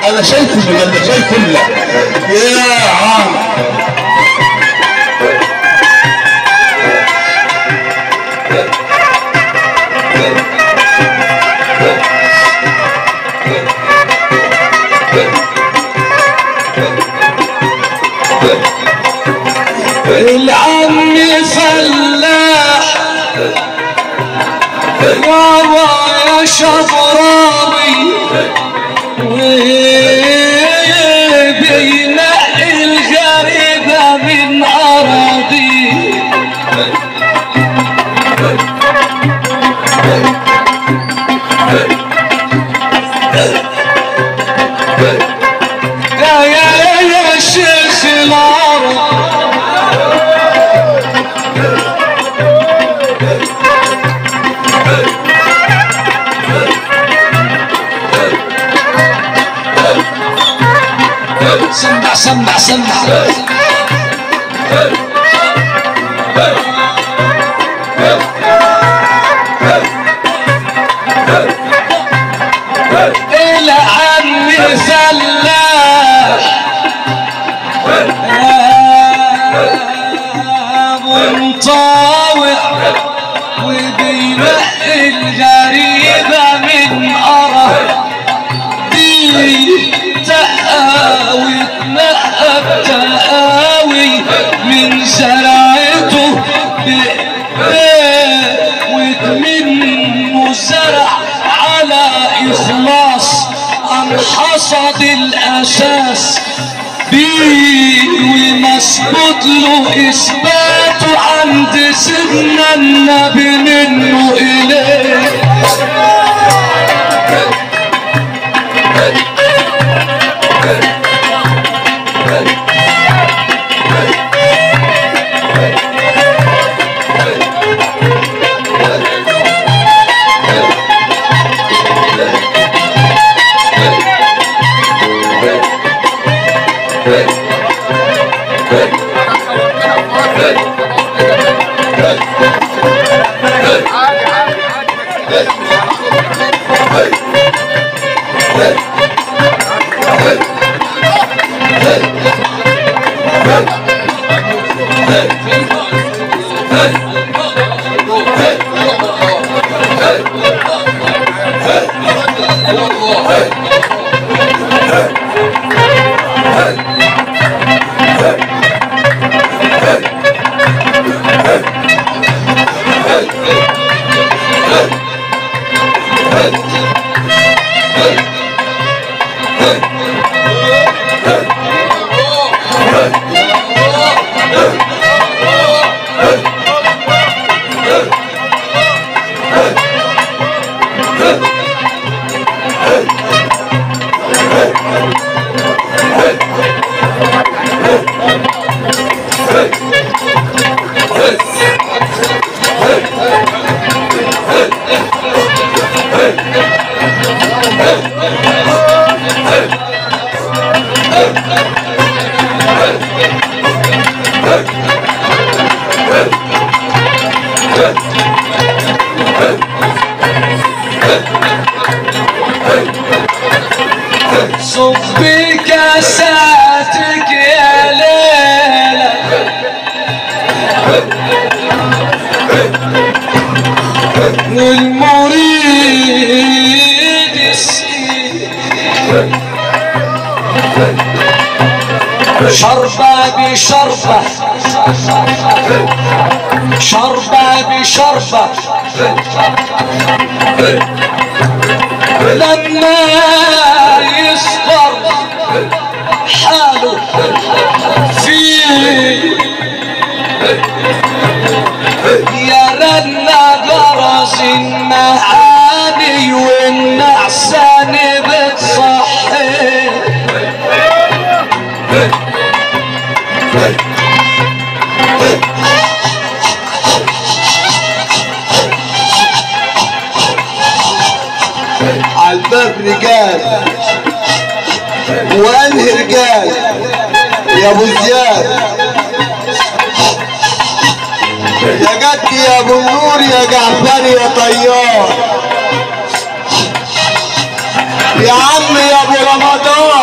انا شايفه اللي انا شايفه اللي يا عم العم فلاح يابا يا شبراوي وبينقي الغريبة من أراضي يا يا يا شيخ العرب سمع سمع سمع العم فلاح ابو مطاوع وبينقي الغريبة من أرض دي تقاوي تنقى بتقاوي من زرعته منه زرع على إخلاص أم حصد الأساس بيه ومثبت له إثباته عند سيدنا النبي منه إليه صبي كاساتك يا ليلى والمريد يسقي شربة بشربة شربة بشربة لما يصبر حاله فيه يرنا جرس النعامي والنعسان بتصحي عالباب رجال وانهي رجال يا ابو زياد يا جدي يا ابو النور يا جعفر يا طيار يا عم يا ابو رمضان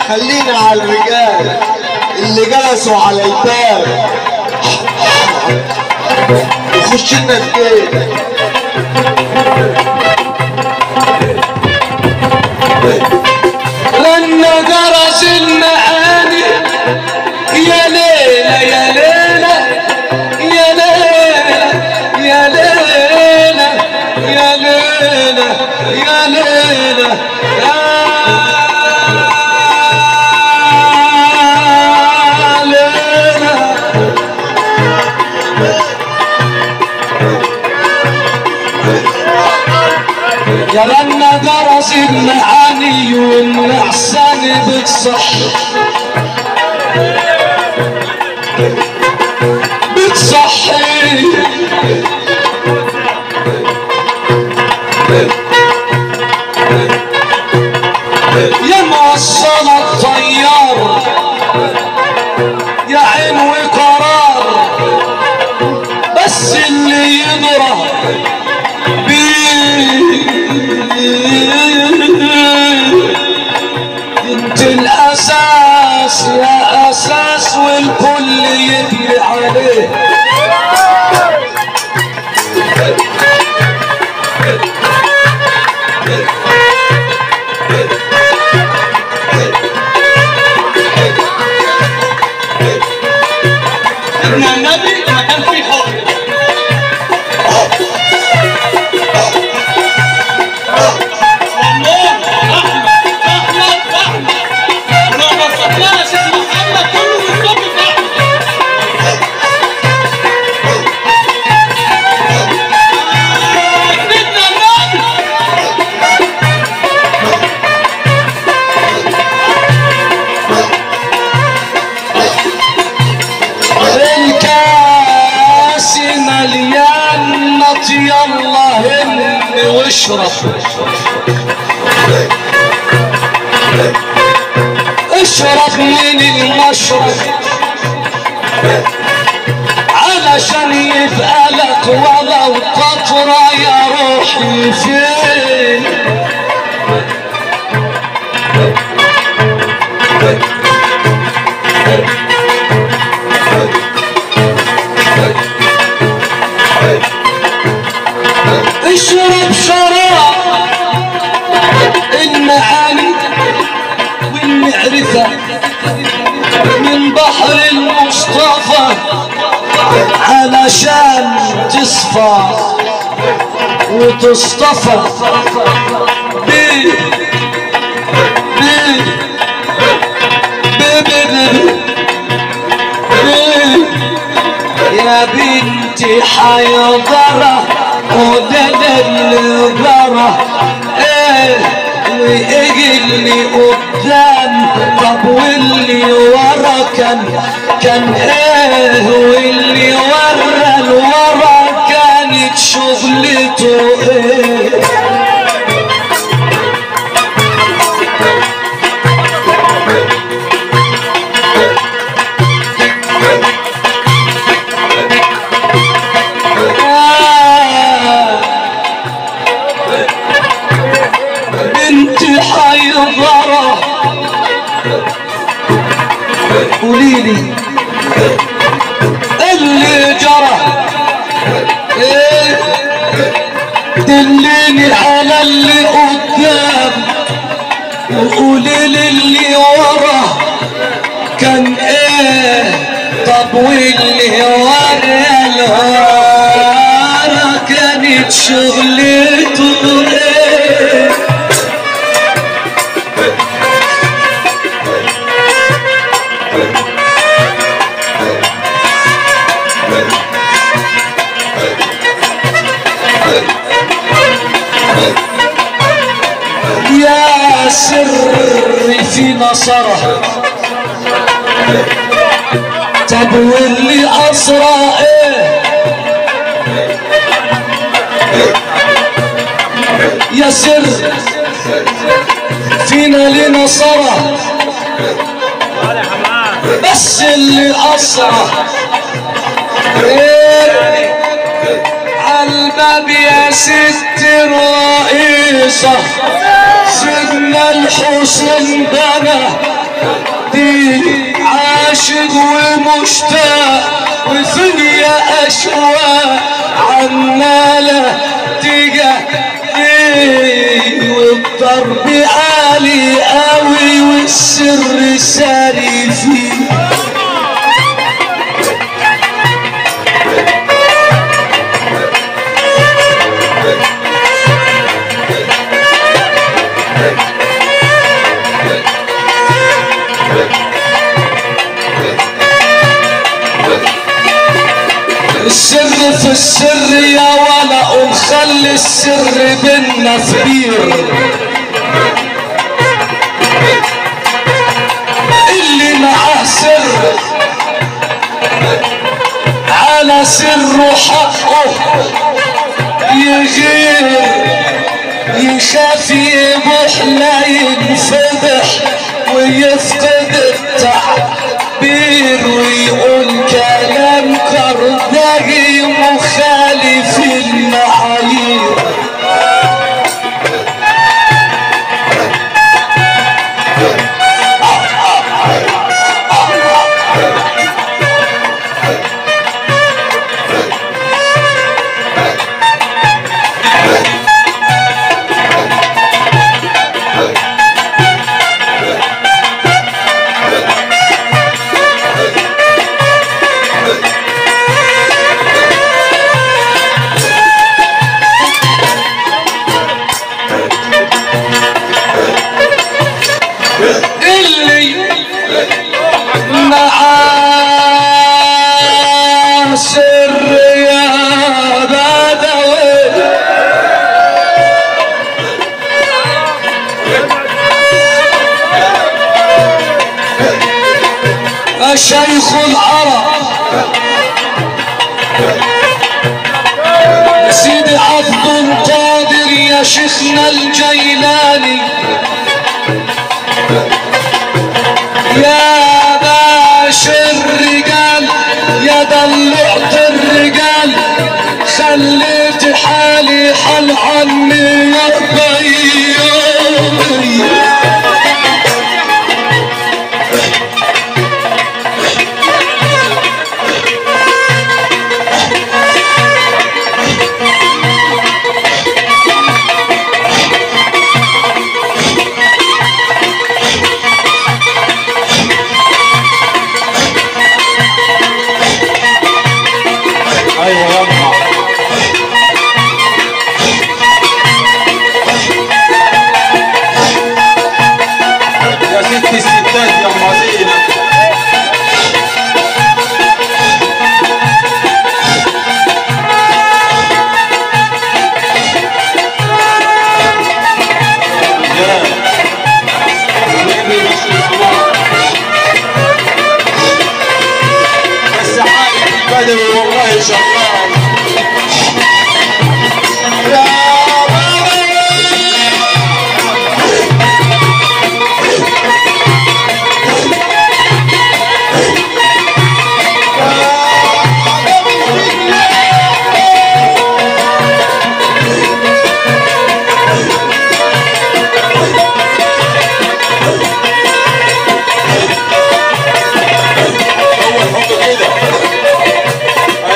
خلينا على الرجال اللي جلسوا على الباب يخش لنا البيت لما جرس المعاني يا ليلة يا ليلة يا ليلة يا ليلة يا ليلة يا ليلة يا ليلة يا لما جرس المعاني والنعسان بتصح بتصحي يا موصل الطيار يا عين وقرار بس اللي يضرب انت الاساس يا اساس والكل يبني عليه ابن النبي ما كان في حب والله احمد احمد احمد ولو بصيت لها سيد محمد كله بالظبط في احمد آه، سيدنا النبي الكاس مليان نط يلا هم واشرب اشرب من المشرب علشان يبقى لك ولو قطرة يا روحي فين اشرب شراب المعاني والمعرفة من بحر المصطفى علشان تصفى وتصطفى بي بي بي بي بي بي يا بنتي حيضرة ودد البرة ايه واجلي قدام طب واللي ورا كان كان ايه واللي ورا الورا كانت شغلته ايه بنت حيضرة قوليلي اللي جرى ايه دليني على اللي قدام وقوليلي اللي ورا كان ايه طب واللي ورا الورا كانت شغلته ايه يا سر في نصره طب واللي أسرى ايه يا سر فينا لنصره بس اللي أسرى ايه عالباب يا ست الرئيسة سيدنا الحسين بنى دي عاشق ومشتاق وثنيا اشواق عمالة تجهي والضرب عالي قوي والسر ساري فيه السر في السر يا ولا ونخلي السر بينا كبير اللي معاه سر على سره حقه يغير يخاف يبوح لا ينفضح ويفقد التعبير ويقول كلام كرداجي مخالف المعايير اللي معاه سر يا بدوي الشيخ العرب سيدي عبد القادر يا شيخنا الجيلاني يا باش الرجال يا دلعت الرجال خليت حالي حل عني يا بيومي ايوه يما يا ست الستات يا ام زينب يا. حبيبي بس الصباح. بس حالي البدوي والله شغال يا هو الحب كده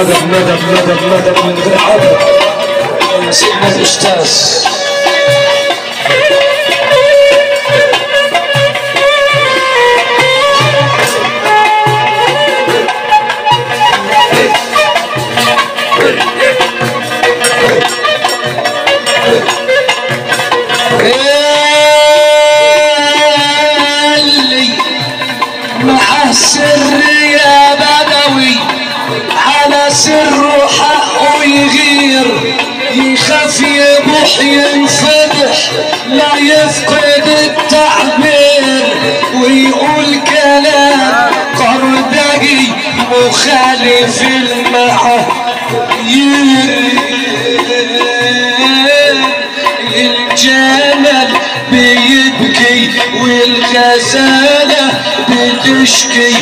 ندم ندم ندم ندم من غير عدد يا سيدنا الاستاذ اللي مع السر يا بدوي على سر حقه يغير يخاف يبوح ينفضح لا يفقد التعبير ويقول كلام قردجي مخالف المعايير الجمل بيبكي والغزالة بتشكي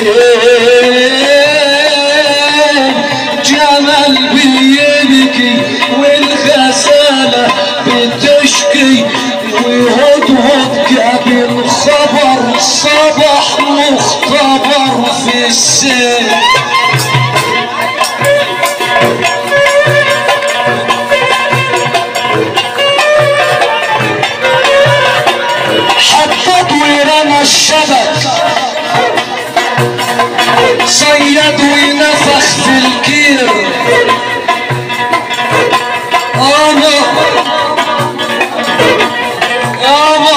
جمل بيبكي والغزالة بتشكي وهدهد جاب الخبر صبح مختبر في السن حطت ورمى الشبك صيد ونفخ في الكير انا يابا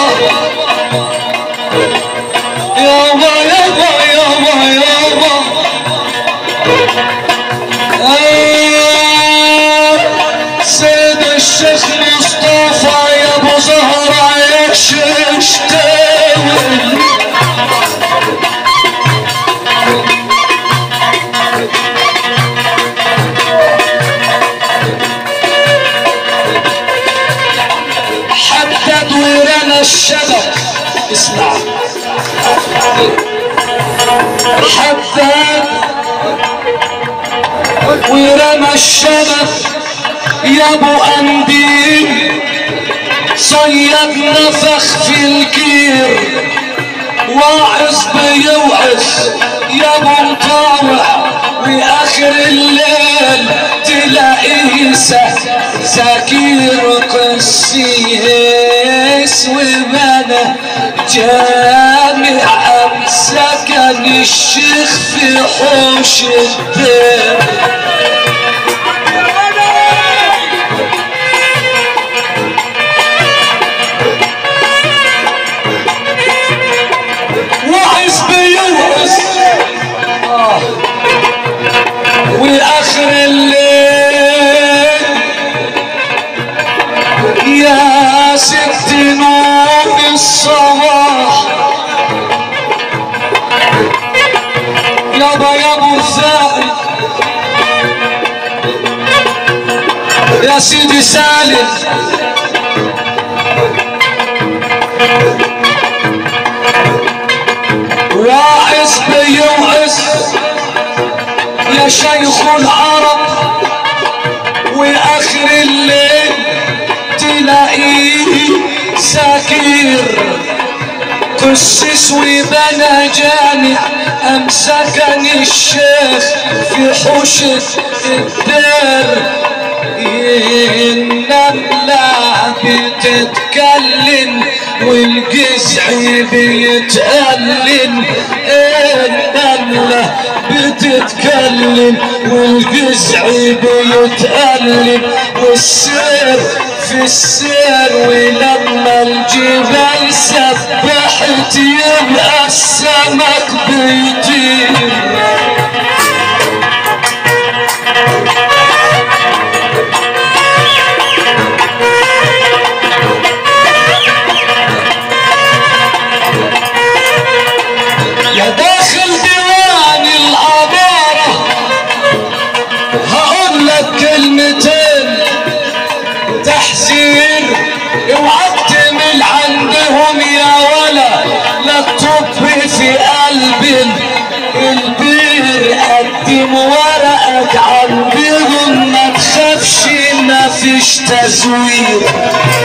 يابا يابا يابا يابا آه، سيد الشيخ مصطفى يا ابو زهرة يا ششتاوي حدد ورمى الشبك اسمع حدد ورمى الشبك يا ابو قنديل صيد نفخ في الكير واعظ بيوعظ يا ابو مطاوع واخر الليل تلاقيه س- سكير قسيس وبنى جامع سكن الشيخ في حوش الدين وعز بيوعز آه. واخر الليل يا ست نور الصباح يابا يا ابو ثابت يا سيدي سالم واعظ بيوعظ يا شيخ العرب واخر الليل تلاقيه سكير قسس وبنى جامع امسكني الشيخ في حوشة الدار النملة بتتكلم والجزع بيتألم النملة بتتكلم والجزع بيتألم والسير في السير ولما الجبال سبحت يبقى السمك بيطير يا داخل ديوان العبارة هقول لك كلمتين تحذير اوعى تمل عندهم يا ولا لا تطب في قلب البير قدم ورقك عندهم ما تخافش ما فيش تزوير